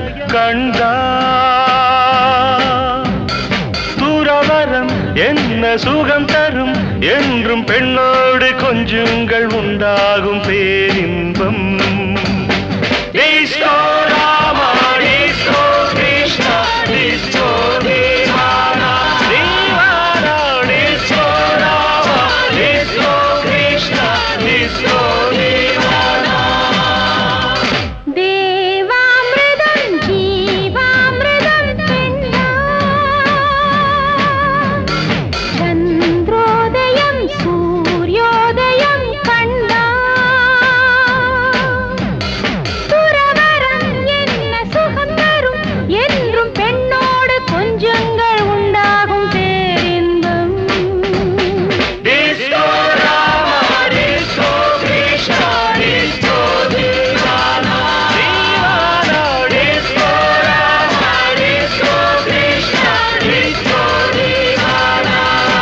கண்டா துறவரம் என்ன சுகம் தரும் என்றும் பெண்ணோடு கொஞ்சுங்கள் உண்டாகும் பேரின்பம் disco Rama disco Krishna disco தீவானா தீவானா disco Rama disco Krishna disco தீவானா தேவாமிர்தம் ஜீவாமிர்தம் பெண்ணா சந்திரோதயம் சூரியோதயம் கண்டா துறவரம் என்ன சுகம் தரும் என்றும் பெண்ணோடு கொஞ்சங்கள் உண்டாகும் பேரின்பம் disco Rama disco Krishna disco தீவானா தீவானா disco Rama disco Krishna disco தீவானா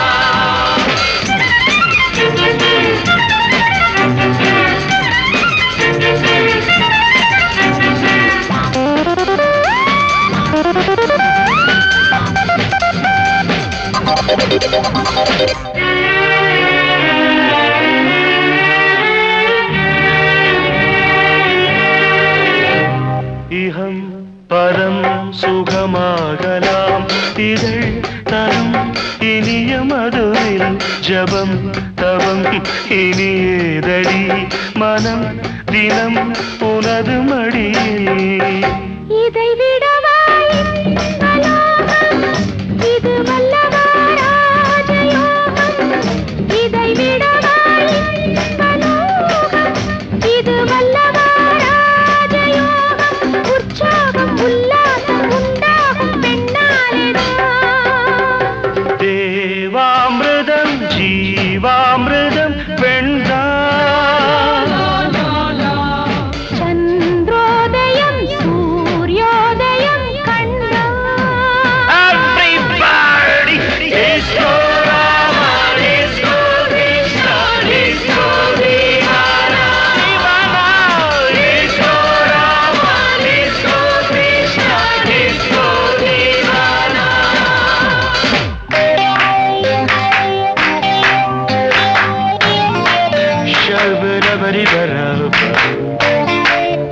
இகம் பரம் சுகமாகலாம் இதழ் தரும் இனிய மதுவில் ஜபம் தவம் இனியேதடி மனம் தினம் உனது மடியில் இதை விடவாய் அலோகம் இது வல்லவா ராஜயோகம் இதை விடவாய் அலோகம் இது வல்லவா ராஜயோகம் உற்சாகம் உல்லாசம் உண்டாகும் பெண்ணாலேதான் தேவாமிர்தம் ஜீவாமிர்தம் பெண்தான் சந்திரோதயம் சூரியோதயம் கண்டா Everybody, disco Rama, disco Krishna, disco Divana, Divana, disco Rama, disco Krishna, disco Divana. Shabba-dabba-dee-ba-da-ba.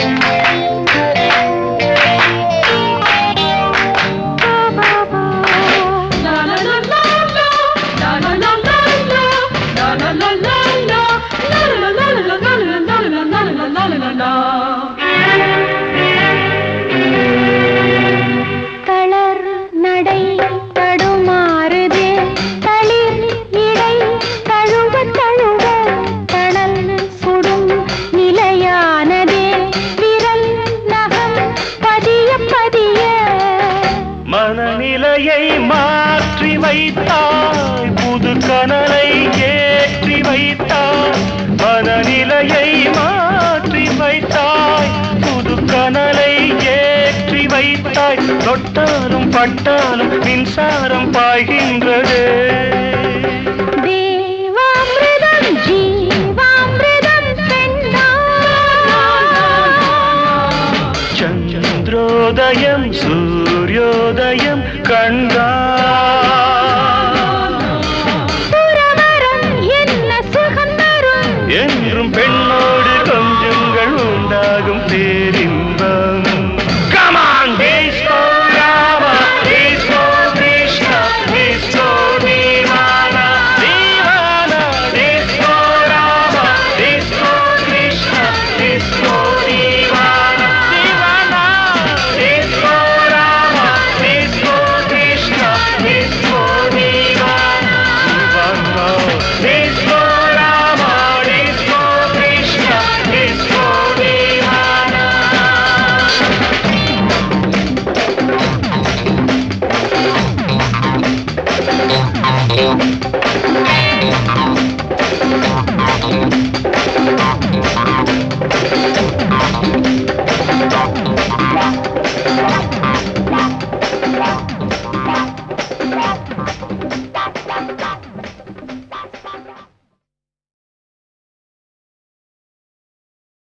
தளர் நடை தடுமாறுதே தளிர் இடை தழுவ தழுவ தணல் சுடும் நிலையானதே விரல் நகம் பதிய பதிய மனநிலையை மாற்றி வைத்தாய் புது கனலை ஏற்றி வைத்தாய் மனநிலையை மாற்றி வைத்தாய் புது கனலை ஏற்றி வைத்தாய் தொட்டாலும் பட்டாலும் மின்சாரம் பாய்கின்றது தேவாமிர்தம் ஜீவாமிர்தம் பெண்ணா சந்திரோதயம் சூரியோதயம் கண்டா